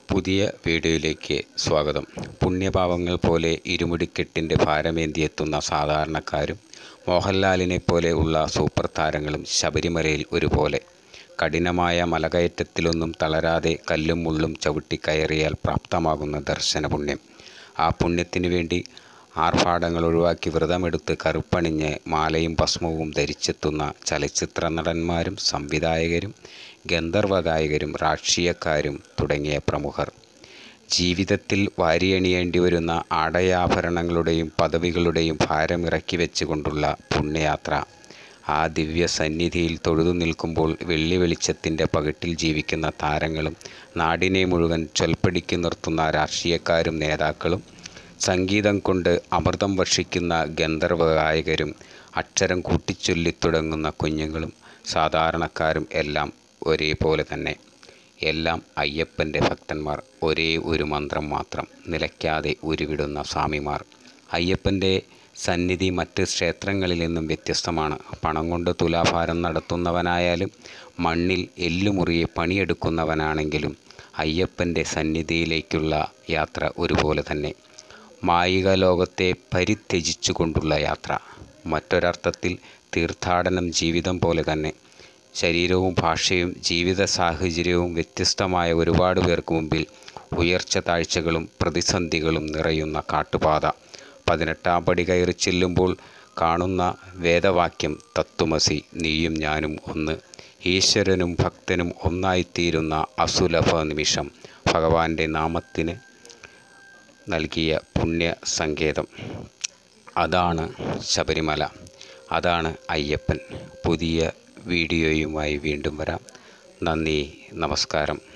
പുതിയ വീഡിയോയിലേക്ക് സ്വാഗതം പുണ്യപാവങ്ങൾ പോലെ ഇരുമുടിക്കെട്ടിൻ്റെ ഭാരമേന്തിയെത്തുന്ന സാധാരണക്കാരും മോഹൻലാലിനെ പോലെ ഉള്ള സൂപ്പർ താരങ്ങളും ശബരിമലയിൽ ഒരുപോലെ കഠിനമായ മലകയറ്റത്തിലൊന്നും തളരാതെ കല്ലും മുള്ളും ചവിട്ടിക്കയറിയാൽ പ്രാപ്തമാകുന്ന ദർശന പുണ്യം ആ പുണ്യത്തിനു വേണ്ടി ആർഭാടങ്ങൾ ഒഴിവാക്കി വ്രതമെടുത്ത് കറുപ്പണിഞ്ഞ് മാലയും ഭസ്മവും ധരിച്ചെത്തുന്ന ചലച്ചിത്ര നടന്മാരും സംവിധായകരും ഗന്ധർവ ഗായകരും രാഷ്ട്രീയക്കാരും തുടങ്ങിയ പ്രമുഖർ ജീവിതത്തിൽ വാരിയണിയേണ്ടി വരുന്ന ആടയാഭരണങ്ങളുടെയും പദവികളുടെയും ഭാരമിറക്കി വെച്ചുകൊണ്ടുള്ള പുണ്യയാത്ര ആ ദിവ്യ സന്നിധിയിൽ തൊഴുതു നിൽക്കുമ്പോൾ വെള്ളി വെളിച്ചത്തിൻ്റെ പകിട്ടിൽ ജീവിക്കുന്ന താരങ്ങളും നാടിനെ മുഴുവൻ ചൊൽപ്പടിക്ക് നിർത്തുന്ന രാഷ്ട്രീയക്കാരും നേതാക്കളും സംഗീതം കൊണ്ട് അമൃതം വർഷിക്കുന്ന ഗന്ധർവ ഗായകരും അക്ഷരം കൂട്ടിച്ചൊല്ലിത്തുടങ്ങുന്ന കുഞ്ഞുങ്ങളും സാധാരണക്കാരും എല്ലാം ഒരേപോലെ തന്നെ എല്ലാം അയ്യപ്പൻ്റെ ഭക്തന്മാർ ഒരേ ഒരു മന്ത്രം മാത്രം നിലയ്ക്കാതെ ഉരുവിടുന്ന സ്വാമിമാർ അയ്യപ്പൻ്റെ സന്നിധി മറ്റ് ക്ഷേത്രങ്ങളിൽ നിന്നും വ്യത്യസ്തമാണ് പണം കൊണ്ട് തുലാഭാരം നടത്തുന്നവനായാലും മണ്ണിൽ എല്ലുമുറിയെ പണിയെടുക്കുന്നവനാണെങ്കിലും അയ്യപ്പൻ്റെ സന്നിധിയിലേക്കുള്ള യാത്ര ഒരുപോലെ തന്നെ മായിക ലോകത്തെ പരിത്യജിച്ചുകൊണ്ടുള്ള യാത്ര മറ്റൊരർത്ഥത്തിൽ തീർത്ഥാടനം ജീവിതം പോലെ തന്നെ ശരീരവും ഭാഷയും ജീവിത സാഹചര്യവും വ്യത്യസ്തമായ ഒരുപാട് പേർക്ക് മുമ്പിൽ ഉയർച്ച താഴ്ചകളും പ്രതിസന്ധികളും നിറയുന്ന കാട്ടുപാത പതിനെട്ടാം പടി കയറി ചെല്ലുമ്പോൾ കാണുന്ന വേദവാക്യം തത്വമസി നീയും ഞാനും ഒന്ന് ഈശ്വരനും ഭക്തനും ഒന്നായിത്തീരുന്ന അസുലഭ നിമിഷം ഭഗവാന്റെ നാമത്തിന് നൽകിയ പുണ്യ സങ്കേതം അതാണ് ശബരിമല അതാണ് അയ്യപ്പൻ പുതിയ വീഡിയോയുമായി വീണ്ടും വരാം നന്ദി നമസ്കാരം